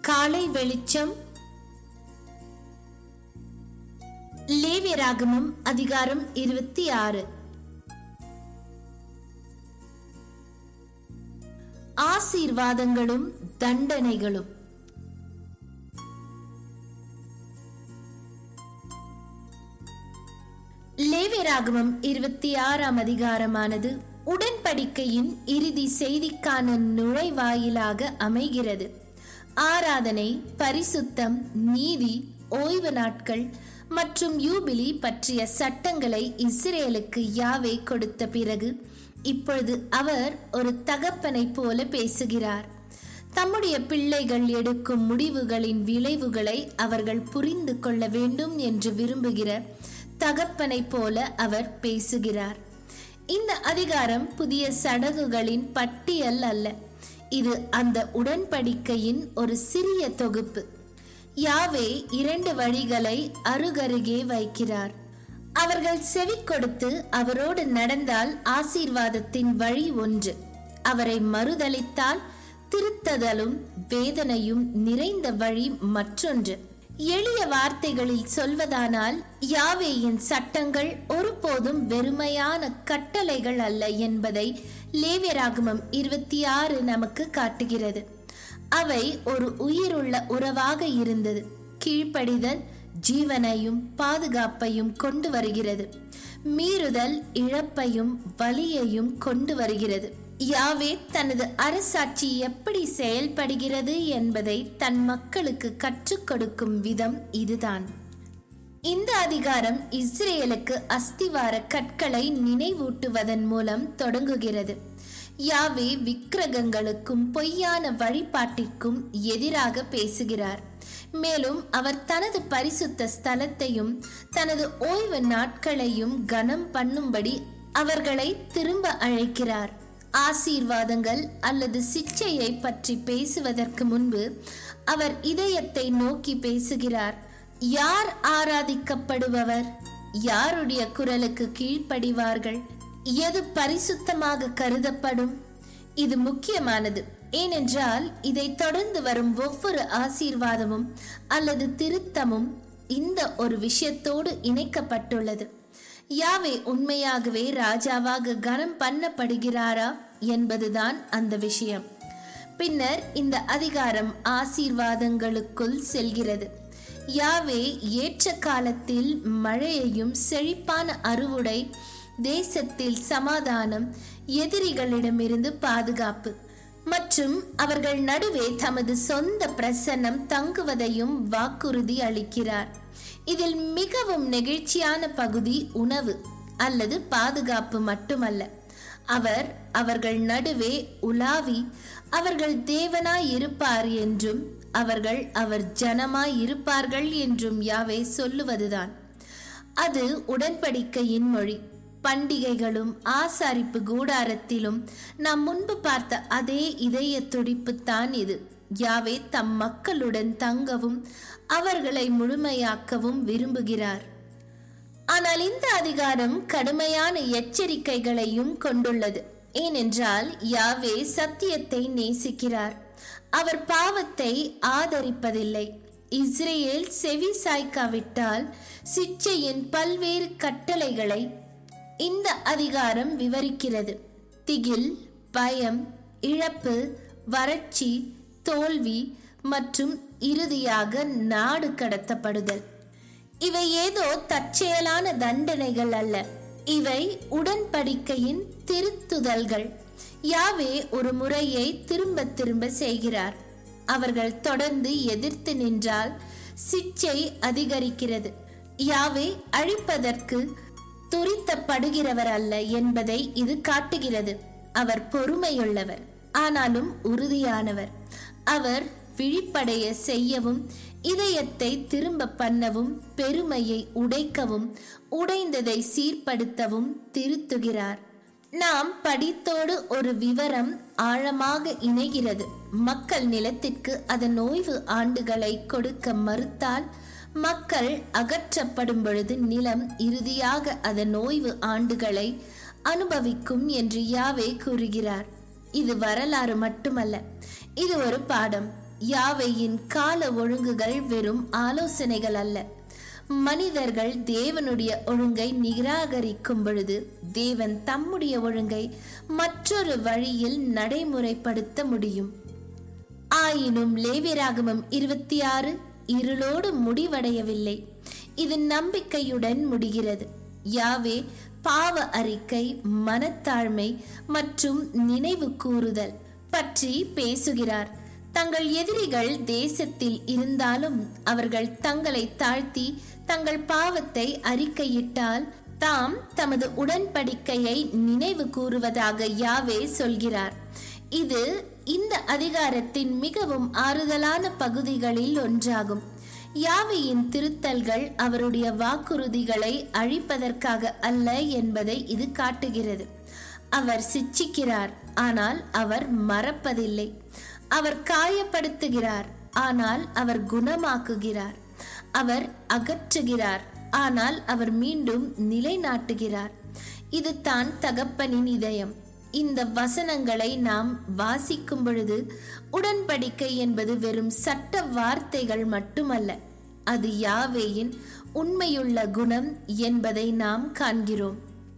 காலை வெளிச்சம் லேவியராகமம் அதிகாரம் இருபத்தி ஆறு ஆசீர்வாதங்களும் தண்டனைகளும் லேவியராகமம் இருபத்தி ஆறாம் அதிகாரமானது உடன்படிக்கையின் இறுதி செய்திக்கான நுழைவாயிலாக அமைகிறது ஆராதனை பரிசுத்தம் நீதி ஓய்வு நாட்கள் மற்றும் யூபிலி பற்றிய சட்டங்களை இஸ்ரேலுக்கு யாவே கொடுத்த பிறகு இப்பொழுது அவர் ஒரு தகப்பனை போல பேசுகிறார் தம்முடைய பிள்ளைகள் எடுக்கும் முடிவுகளின் விளைவுகளை அவர்கள் புரிந்து கொள்ள வேண்டும் என்று விரும்புகிற தகப்பனை போல அவர் பேசுகிறார் இந்த அதிகாரம் புதிய சடங்குகளின் பட்டியல் அல்ல இது அந்த உடன்படிக்கையின் ஒரு சிறிய தொகுப்பு யாவே இரண்டு வழிகளை அருகருகே வைக்கிறார் அவர்கள் செவி கொடுத்து அவரோடு நடந்தால் ஆசீர்வாதத்தின் வழி ஒன்று அவரை மறுதளித்தால் திருத்ததலும் வேதனையும் நிறைந்த வழி மற்றொன்று எளிய வார்த்தைகளில் சொல்வதானால் யாவேயின் சட்டங்கள் ஒருபோதும் வெறுமையான கட்டளைகள் அல்ல என்பதை லேவியராகமம் இருபத்தி ஆறு நமக்கு காட்டுகிறது அவை ஒரு உயிருள்ள உறவாக இருந்தது கீழ்ப்படிதல் ஜீவனையும் பாதுகாப்பையும் கொண்டு வருகிறது மீறுதல் இழப்பையும் வலியையும் கொண்டு வருகிறது யாவே தனது அரசாட்சி எப்படி செயல்படுகிறது என்பதை தன் மக்களுக்கு கற்றுக் கொடுக்கும் விதம் இதுதான் இந்த அதிகாரம் இஸ்ரேலுக்கு அஸ்திவார கற்களை நினைவூட்டுவதன் மூலம் தொடங்குகிறது யாவே விக்கிரகங்களுக்கும் பொய்யான வழிபாட்டிற்கும் எதிராக பேசுகிறார் மேலும் அவர் தனது பரிசுத்த ஸ்தலத்தையும் தனது ஓய்வு நாட்களையும் கனம் பண்ணும்படி அவர்களை திரும்ப அழைக்கிறார் ஆசீர்வாதங்கள் அல்லது சிக்ஷையை பற்றி பேசுவதற்கு முன்பு அவர் இதயத்தை நோக்கி பேசுகிறார் யார் ஆராதிக்கப்படுபவர் யாருடைய குரலுக்கு கீழ்ப்படிவார்கள் எது பரிசுத்தமாக கருதப்படும் இது முக்கியமானது ஏனென்றால் இதை தொடர்ந்து வரும் ஒவ்வொரு ஆசீர்வாதமும் அல்லது திருத்தமும் இந்த ஒரு விஷயத்தோடு இணைக்கப்பட்டுள்ளது யாவே உண்மையாகவே ராஜாவாக கனம் பண்ணப்படுகிறாரா என்பதுதான் அந்த விஷயம் பின்னர் இந்த அதிகாரம் ஆசீர்வாதங்களுக்குள் செல்கிறது யாவே ஏற்ற காலத்தில் மழையையும் செழிப்பான அறுவடை தேசத்தில் சமாதானம் எதிரிகளிடமிருந்து பாதுகாப்பு மற்றும் அவர்கள் நடுவே தமது சொந்த பிரசன்னம் தங்குவதையும் வாக்குறுதி அளிக்கிறார் இதில் மிகவும் நெகிழ்ச்சியான பகுதி உணவு அல்லது பாதுகாப்பு மட்டுமல்ல அவர் அவர்கள் நடுவே உலாவி அவர்கள் தேவனாய் இருப்பார் என்றும் அவர்கள் அவர் ஜனமாய் இருப்பார்கள் என்றும் யாவே சொல்லுவதுதான் அது உடன்படிக்கையின் மொழி பண்டிகைகளும் ஆசாரிப்பு கூடாரத்திலும் நாம் முன்பு பார்த்த அதே இதய துடிப்பு தான் இது யாவே தம் மக்களுடன் தங்கவும் அவர்களை முழுமையாக்கவும் விரும்புகிறார் ஆனால் இந்த அதிகாரம் கடுமையான எச்சரிக்கைகளையும் கொண்டுள்ளது ஏனென்றால் யாவே சத்தியத்தை நேசிக்கிறார் அவர் பாவத்தை ஆதரிப்பதில்லை இஸ்ரேல் செவி சாய்க்காவிட்டால் சிச்சையின் பல்வேறு கட்டளைகளை இந்த அதிகாரம் விவரிக்கிறது திகில் பயம் இழப்பு வறட்சி தோல்வி மற்றும் இறுதியாக நாடு கடத்தப்படுதல் இவை ஏதோ தற்செயலான தண்டனைகள் அல்ல இவை உடன்படிக்கையின் திருத்துதல்கள் யாவே ஒரு முறையை திரும்ப திரும்ப செய்கிறார் அவர்கள் தொடர்ந்து எதிர்த்து நின்றால் சிச்சை அதிகரிக்கிறது யாவே அழிப்பதற்கு துரித்தப்படுகிறவர் அல்ல என்பதை இது காட்டுகிறது அவர் பொறுமையுள்ளவர் ஆனாலும் உறுதியானவர் அவர் விழிப்படைய செய்யவும் இதயத்தை திரும்ப பண்ணவும் பெருமையை உடைக்கவும் உடைந்ததை சீர்படுத்தவும் திருத்துகிறார் நாம் படித்தோடு ஒரு விவரம் ஆழமாக இணைகிறது மக்கள் நிலத்திற்கு அதன் ஓய்வு ஆண்டுகளை கொடுக்க மறுத்தால் மக்கள் அகற்றப்படும் பொழுது நிலம் இறுதியாக அதன் ஓய்வு ஆண்டுகளை அனுபவிக்கும் என்று யாவே கூறுகிறார் இது வரலாறு மட்டுமல்ல இது ஒரு பாடம் யாவையின் கால ஒழுங்குகள் வெறும் ஆலோசனைகள் அல்ல மனிதர்கள் தேவனுடைய ஒழுங்கை நிராகரிக்கும் பொழுது தேவன் தம்முடைய ஒழுங்கை மற்றொரு வழியில் நடைமுறைப்படுத்த முடியும் ஆயினும் லேவியராகமம் இருபத்தி ஆறு இருளோடு முடிவடையவில்லை இது நம்பிக்கையுடன் முடிகிறது யாவே பாவ அறிக்கை மனத்தாழ்மை மற்றும் நினைவு கூறுதல் பற்றி பேசுகிறார் தங்கள் எதிரிகள் தேசத்தில் இருந்தாலும் அவர்கள் தங்களை தாழ்த்தி தங்கள் பாவத்தை அறிக்கையிட்டால் தாம் தமது உடன்படிக்கையை நினைவு கூறுவதாக யாவே சொல்கிறார் இது இந்த அதிகாரத்தின் மிகவும் ஆறுதலான பகுதிகளில் ஒன்றாகும் யாவையின் திருத்தல்கள் அவருடைய வாக்குறுதிகளை அழிப்பதற்காக அல்ல என்பதை இது காட்டுகிறது அவர் சிச்சிக்கிறார் ஆனால் அவர் மறப்பதில்லை அவர் காயப்படுத்துகிறார் ஆனால் அவர் குணமாக்குகிறார் அவர் அகற்றுகிறார் ஆனால் அவர் மீண்டும் நிலைநாட்டுகிறார் இது தான் தகப்பனின் இதயம் இந்த வசனங்களை நாம் வாசிக்கும் பொழுது உடன்படிக்கை என்பது வெறும் சட்ட வார்த்தைகள் மட்டுமல்ல அது யாவேயின் உண்மையுள்ள குணம் என்பதை நாம் காண்கிறோம்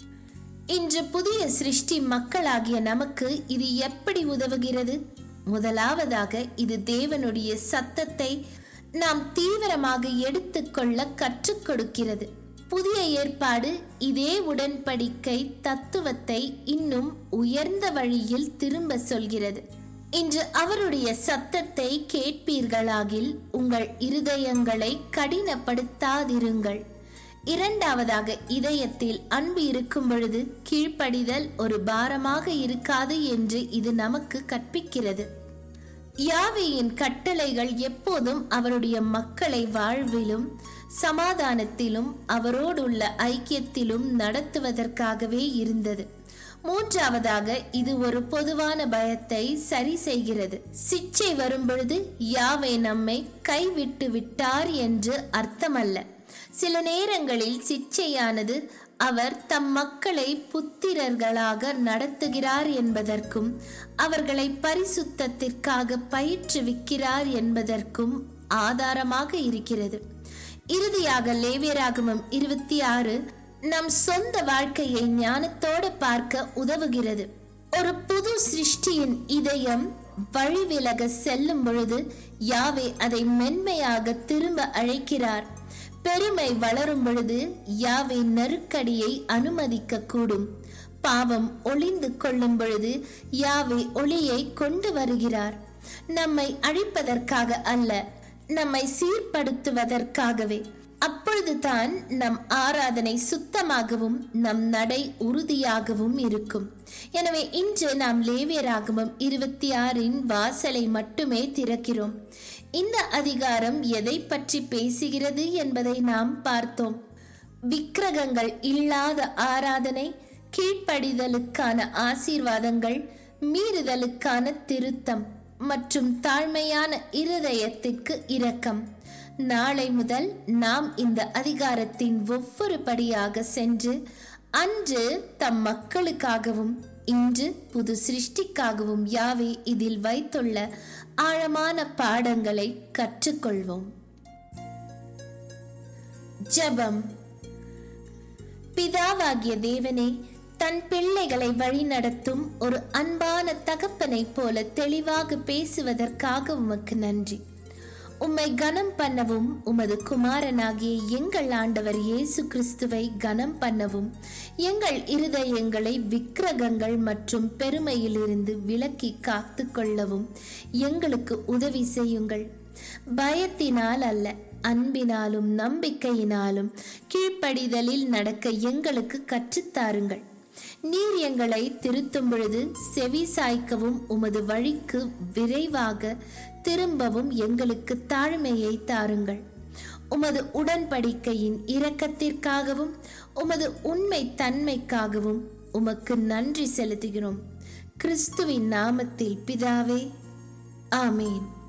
இன்று புதிய சிருஷ்டி மக்களாகிய நமக்கு இது எப்படி உதவுகிறது முதலாவதாக இது தேவனுடைய சத்தத்தை நாம் தீவிரமாக எடுத்துக்கொள்ள கற்றுக் கொடுக்கிறது புதிய ஏற்பாடு இதே உடன்படிக்கை தத்துவத்தை இன்னும் உயர்ந்த வழியில் திரும்ப சொல்கிறது இன்று அவருடைய சத்தத்தை கேட்பீர்களாகில் உங்கள் இருதயங்களை கடினப்படுத்தாதிருங்கள் இரண்டாவதாக இதயத்தில் அன்பு இருக்கும் பொழுது கீழ்ப்படிதல் ஒரு பாரமாக இருக்காது என்று இது நமக்கு கற்பிக்கிறது யாவையின் கட்டளைகள் எப்போதும் அவருடைய மக்களை வாழ்விலும் சமாதானத்திலும் அவரோடுள்ள ஐக்கியத்திலும் நடத்துவதற்காகவே இருந்தது மூன்றாவதாக இது ஒரு பொதுவான பயத்தை சரி செய்கிறது சிச்சை வரும்பொழுது யாவை நம்மை கைவிட்டு விட்டார் என்று அர்த்தமல்ல சில நேரங்களில் சிச்சையானது அவர் தம் மக்களை புத்திரர்களாக நடத்துகிறார் என்பதற்கும் அவர்களை பரிசுத்தத்திற்காக பயிற்றுவிக்கிறார் என்பதற்கும் ஆதாரமாக இருக்கிறது இறுதியாக லேவியராகமம் இருபத்தி ஆறு நம் சொந்த வாழ்க்கையை ஞானத்தோடு பார்க்க உதவுகிறது ஒரு புது சிருஷ்டியின் இதயம் வழிவிலக செல்லும் பொழுது யாவே அதை மென்மையாக திரும்ப அழைக்கிறார் பெருமை வளரும் பொழுது யாவை நெருக்கடியை அனுமதிக்க கூடும் பாவம் ஒளிந்து கொள்ளும் பொழுது யாவை ஒளியை கொண்டு வருகிறார் நம்மை அழிப்பதற்காக அல்ல நம்மை சீர்படுத்துவதற்காகவே அப்பொழுதுதான் நம் ஆராதனை சுத்தமாகவும் நம் நடை உறுதியாகவும் இருக்கும் எனவே இன்று நாம் லேவியராகமம் இருபத்தி ஆறின் வாசலை மட்டுமே திறக்கிறோம் இந்த அதிகாரம் எதை பற்றி பேசுகிறது என்பதை நாம் பார்த்தோம் விக்கிரகங்கள் இல்லாத ஆராதனை கீழ்ப்படிதலுக்கான ஆசீர்வாதங்கள் மீறுதலுக்கான திருத்தம் மற்றும் தாழ்மையான இருதயத்திற்கு இரக்கம் நாளை முதல் நாம் இந்த அதிகாரத்தின் ஒவ்வொரு படியாக சென்று அன்று தம் மக்களுக்காகவும் இன்று புது சிருஷ்டிக்காகவும் யாவே இதில் வைத்துள்ள ஆழமான பாடங்களை கற்றுக்கொள்வோம் ஜெபம் பிதாவாகிய தேவனே தன் பிள்ளைகளை வழிநடத்தும் ஒரு அன்பான தகப்பனைப் போல தெளிவாக பேசுவதற்காக உமக்கு நன்றி உம்மை கனம் பண்ணவும் உமது குமாரனாகிய எங்கள் ஆண்டவர் இயேசு கிறிஸ்துவை கனம் பண்ணவும் எங்கள் இருதயங்களை விக்கிரகங்கள் மற்றும் பெருமையிலிருந்து விலக்கி காத்து கொள்ளவும் எங்களுக்கு உதவி செய்யுங்கள் பயத்தினால் அல்ல அன்பினாலும் நம்பிக்கையினாலும் கீழ்ப்படிதலில் நடக்க எங்களுக்கு கற்றுத்தாருங்கள் நீர் எங்களை திருத்தும் பொழுது செவி சாய்க்கவும் உமது வழிக்கு விரைவாக திரும்பவும் எங்களுக்கு தாழ்மையை தாருங்கள் உமது உடன்படிக்கையின் இரக்கத்திற்காகவும் உமது உண்மை தன்மைக்காகவும் உமக்கு நன்றி செலுத்துகிறோம் கிறிஸ்துவின் நாமத்தில் பிதாவே ஆமேன்